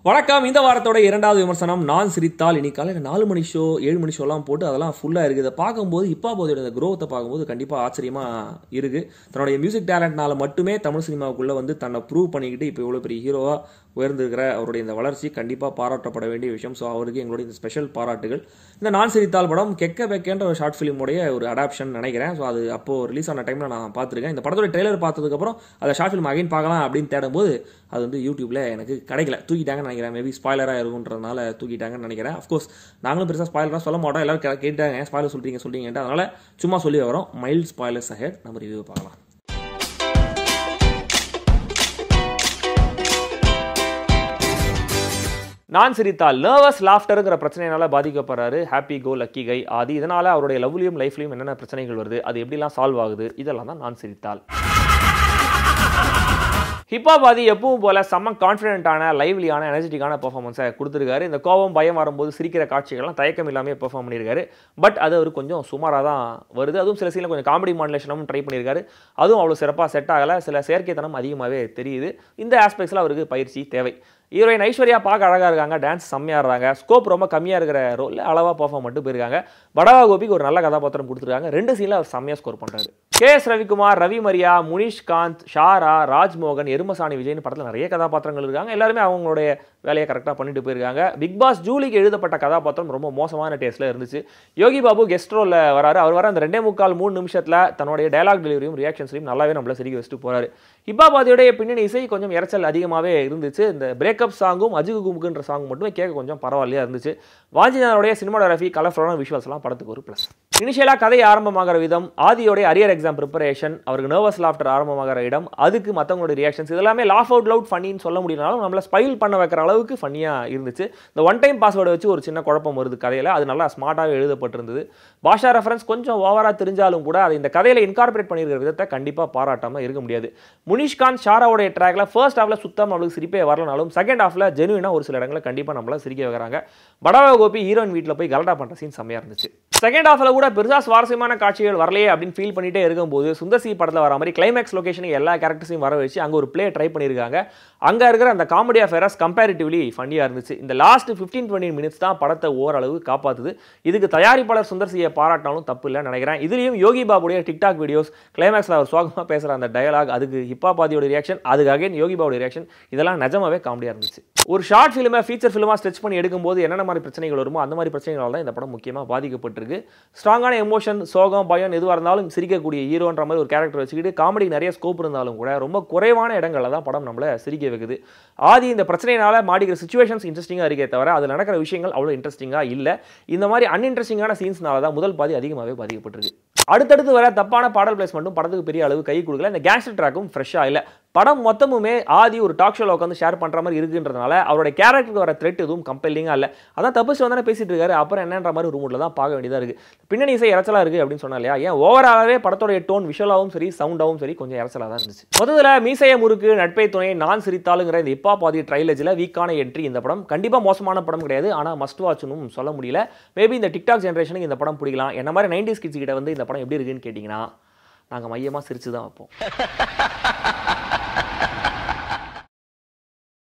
வணக்கம் இந்த வாரத்தோட இரண்டாவது விமர்சனம் நான் சிரித்தால் இன்னைக்கு காலையில் நாலு மணி ஷோ ஏழு மணி ஷோலாம் போட்டு அதெல்லாம் ஃபுல்லாக இருக்குது இதை பார்க்கும்போது இப்போ போதோட இந்த க்ரோத்தை பார்க்கும்போது கண்டிப்பாக ஆச்சரியமாக இருக்குது தன்னுடைய மியூசிக் டேலண்ட்னால மட்டுமே தமிழ் சினிமாவுக்குள்ளே வந்து தன்னை ப்ரூவ் பண்ணிக்கிட்டு இப்போ இவ்வளோ பெரிய ஹீரோவாக உயர்ந்திருக்கிற அவருடைய இந்த வளர்ச்சி கண்டிப்பாக பாராட்டப்பட வேண்டிய விஷயம் ஸோ அவருக்கு எங்களுடைய இந்த ஸ்பெஷல் பாராட்டுகள் இந்த நான் சிரித்தால் படம் கெக்க பெக்கன்ற ஒரு ஷார்ட் ஃபிலிமுடைய ஒரு அடாப்ஷன் நினைக்கிறேன் ஸோ அது அப்போது ரிலீஸ் ஆன டைமில் நான் பார்த்துருக்கேன் இந்த படத்தோட ட்ரெய்லர் பார்த்ததுக்கப்புறம் அதை ஷார்ட் ஃபிலிம் அகைன் பார்க்கலாம் அப்படின்னு தேடும்போது அது வந்து யூடியூப்ல எனக்கு கிடைக்கல தூக்கிட்டாங்கன்னு நினைக்கிறேன் மேபி ஸ்பாய்லராக இருக்குன்றதுனால தூக்கிட்டாங்கன்னு நினைக்கிறேன் அஃப்கோர்ஸ் நாங்களும் பெருசாக ஸ்பாய்லராக சொல்ல மாட்டோம் எல்லாரும் கே- கேட்டாங்க ஸ்பாய்லர் சொல்றீங்க சொல்றீங்கன்ட்டு அதனால சும்மா சொல்லி வரோம் மைல்ட் ஸ்பாய்லர்ஸ் அஹெட் நம்ம ரிவ்யூ பார்க்கலாம் நான் சிரித்தால் நர்வஸ் லாஃப்டருங்கிற பிரச்சனையினால பாதிக்கப்படுறாரு happy go lucky guy Aadhi இதனால அவருடைய லவ்லையும் லைஃப்லையும் என்னென்ன பிரச்சனைகள் வருது அது எப்படிலாம் சால்வ் ஆகுது இதெல்லாம் தான் நான் சிரித்தால் ஹிப்பாபாதி எப்பவும் போல செம்ம கான்ஃபிடென்ட்டான லைவ்லியான எனர்ஜெட்டிக்கான பெர்ஃபார்மன்ஸை கொடுத்துருக்காரு இந்த கோபம் பயம் வரும்போது சிரிக்கிற காட்சிகள்லாம் தயக்கம் இல்லாமல் பெர்ஃபார்ம் பண்ணியிருக்காரு பட் அது அவர் கொஞ்சம் சுமாராக தான் வருது அதுவும் சில சீனில் கொஞ்சம் காமெடி மாடுலேஷனும் ட்ரை பண்ணியிருக்காரு அதுவும் அவ்வளோ சிறப்பாக செட் ஆகலை சில செயற்கைத்தனம் அதிகமாகவே தெரியுது இந்த ஆஸ்பெக்ட்ஸில் அவருக்கு பயிற்சி தேவை ஹீரோயின் ஐஸ்வர்யா பார்க்க அழகாக இருக்காங்க டான்ஸ் செம்மையாக இருக்காங்க ஸ்கோப் ரொம்ப கம்மியாக இருக்கிற ரோலில் அளவாக பெர்ஃபார்ம் மட்டும் போயிருக்காங்க படவா கோபிக்கு ஒரு நல்ல கதாபாத்திரம் கொடுத்துருக்காங்க ரெண்டு சீனில் அவர் செம்மையாக ஸ்கோர் பண்ணுறாரு K S Ravikumar Ravi Mariya Munishkanth Shara Rajmohan Erumasaani விஜய்னு படத்தில் நிறைய கதாபாத்திரங்கள் இருக்காங்க எல்லாருமே அவங்களுடைய வேலையை கரெக்டாக பண்ணிட்டு போயிருக்காங்க பிக் பாஸ் ஜூலிக்கு எழுதப்பட்ட கதாபாத்திரம் ரொம்ப மோசமான டேஸ்ட்டில் இருந்துச்சு யோகி பாபு கெஸ்ட் ரோலில் வராரு அவர் வர அந்த ரெண்டே முக்கால் மூணு நிமிஷத்தில் தன்னுடைய டயலாக் டெலிவரியும் ரியாக்ஷன்ஸ்லையும் நல்லாவே நம்மள சிரிக்க வச்சுட்டு போறாரு ஹிப்பாபாதியோடைய பின்னணி இசை கொஞ்சம் இரைச்சல் அதிகமாகவே இருந்துச்சு இந்த பிரேக்கப் சாங்கும் அஜுகு குமுக்குன்ற சாங் மட்டுமே கேட்க கொஞ்சம் பரவாயில்லையா இருந்துச்சு வாஞ்சிநாதனுடைய சினிமாடோகிராஃபி கலர்ஃபுல்லான விஷுவல்ஸ்லாம் படத்துக்கு ஒரு ப்ளஸ் இனிஷியலாக கதை ஆரம்பமாகிற விதம் ஆதியோடைய அரியர் எக்ஸாம் ப்ரிப்பரேஷன் அவருக்கு நர்வஸ் லாஃப்டர் ஆரம்பமாகிற இடம் அதுக்கு மற்றவங்களோட ரியாக்ஷன்ஸ் இதெல்லாமே லாஃப் அவுட் லவுட் ஃபன்னின்னு சொல்ல முடியலனாலும் நம்மள ஸ்பைல் பண்ண வைக்கிற அளவுக்கு ஃபன்னியாக இருந்துச்சு இந்த ஒன் டைம் பாஸ்வேர்டை வச்சு ஒரு சின்ன குழப்பம் வருது கதையில் அது நல்லா ஸ்மார்ட்டாகவே எழுதப்பட்டிருந்தது பாஷா ரெஃபரன்ஸ் கொஞ்சம் ஓவராக தெரிஞ்சாலும் கூட அது இந்த கதையில் இன்கார்பரேட் பண்ணியிருக்கிற விதத்தை கண்டிப்பாக பாராட்டாமல் இருக்க முடியாது முனிஷ்காந்த் ஷாராவுடைய ட்ராக்ல ஃபர்ஸ்ட் ஹாஃப்ல சுத்தம் நம்மளுக்கு சிரிப்பே வரலனாலும் செகண்ட் ஹாஃப்ல ஜெனுவினா ஒரு சில இடங்களில் கண்டிப்பாக நம்மள சிரிக்க வைக்கிறாங்க படவா கோபி ஹீரோயின் வீட்டில் போய் கலடா பண்ணுற சீன் செம்மையாக இருந்துச்சு செகண்ட் ஹாஃப்ல கூட பெருசாக சுவாரஸ்யமான காட்சிகள் வரலையே அப்படின்னு ஃபீல் பண்ணிட்டே இருக்கும்போது சுந்தர்சி படத்தில் வர மாதிரி கிளைமேக்ஸ் லொகேஷனுக்கு எல்லா கேரக்டர்ஸையும் வர வச்சு அங்கே ஒரு ப்ளே ட்ரை பண்ணியிருக்காங்க அங்கே இருக்கிற அந்த காமெடி ஆஃப் எரஸ் கம்பேரிட்டிவ்லி ஃபன்னியாக இருந்துச்சு இந்த லாஸ்ட் ஃபிஃப்டீன் டுவெண்ட்டி மினிட்ஸ் தான் படத்தை ஓரளவு காப்பாற்றுது இதுக்கு தயாரிப்பாளர் சுந்தர்சியை பாராட்டினாலும் தப்பு இல்லைன்னு நினைக்கிறேன் இதுலேயும் யோகி பாபுடைய டிக்டாக் வீடியோஸ் கிளைமேக்ஸில் அவர் சோகமாக பேசுகிற அந்த டயலாக் அதுக்கு ஹிப்பாபாதியோட ரியாக்ஷன் அதுக்கு அகைன் யோகி பாபுடைய ரியாக்ஷன் இதெல்லாம் நிஜமாவே காமெடியாக இருந்துச்சு ஒரு ஷார்ட் ஃபிலிமை ஃபீச்சர் ஃபிலிமாக ஸ்ட்ரெச் பண்ணி எடுக்கும்போது என்னென்ன மாதிரி பிரச்சனைகள் வருமோ அந்த மாதிரி பிரச்சனைகளால் தான் இந்த படம் முக்கியமாக பாதிக்கப்பட்டிருக்கு ஸ்ட்ராங்கான எமோஷன் சோகம் பயம் எதுவாக இருந்தாலும் சிரிக்கக்கூடிய ஹீரோன்ற மாதிரி ஒரு கேரக்டர் வச்சுக்கிட்டு காமெடி நிறைய ஸ்கோப் இருந்தாலும் கூட ரொம்ப குறைவான இடங்களில் தான் படம் நம்மளை சிரிக்க வைக்குது ஆதி இந்த பிரச்சனையினால மாடிக்கிற சுச்சுவேஷன்ஸ் இன்ட்ரெஸ்டிங்காக இருக்கே தவிர அதில் நடக்கிற விஷயங்கள் அவ்வளோ இன்ட்ரெஸ்டிங்காக இல்லை இந்த மாதிரி அன்இன்ட்ரெஸ்டிங்கான சீன்ஸ்னால தான் முதல் பாதி அதிகமாகவே பாதிக்கப்பட்டிருக்கு அடுத்தடுத்து வர தப்பான பாடல் பிளேஸ்மெண்ட்டும் படத்துக்கு பெரிய அளவு கை கொடுக்கல இந்த கேங்ஸ்டர் ட்ராக்கும் ஃப்ரெஷ்ஷாக இல்லை படம் மொத்தமுமே ஆதி ஒரு டாக் ஷோவில் உட்காந்து ஷேர் பண்ணுற மாதிரி இருக்குன்றதுனால அவருடைய கேரக்டருக்கு வர த்ரெட் எதுவும் கம்பெல்லிங்காக இல்லை அதான் தப்பிச்சு வந்தானே பேசிட்டு இருக்காரு அப்புறம் என்னன்ற மாதிரி ஒரு மூடில் தான் பார்க்க வேண்டியதாக இருக்குது பின்னணி இசை இறச்சலாக இருக்குது அப்படின்னு சொன்னா இல்லையா ஏன் ஓவராலாகவே படத்தோடைய டோன் விஷுவலாகவும் சரி சவுண்டாகவும் சரி கொஞ்சம் இறச்சலாக தான் இருந்துச்சு முதல்ல மீசைய முறுக்கு நட்பை துணை நான் சிரித்தாளுங்கிற இந்த இப்பா பாதி ட்ரைலஜில் வீக்கான என்ட்ரி இந்த படம் கண்டிப்பாக மோசமான படம் கிடையாது ஆனால் மஸ்ட் வாட்ச்னும் சொல்ல முடியல மேபி இந்த டிக்டாக் ஜென்ரேஷனுக்கு இந்த படம் பிடிக்கலாம் என்ன மாதிரி நைன்டிஸ் கிட்ஸ் கிட்ட வந்து இந்த படம் எப்படி இருக்குன்னு கேட்டிங்கன்னா நாங்கள் மையமாக சிரிச்சு தான் வைப்போம்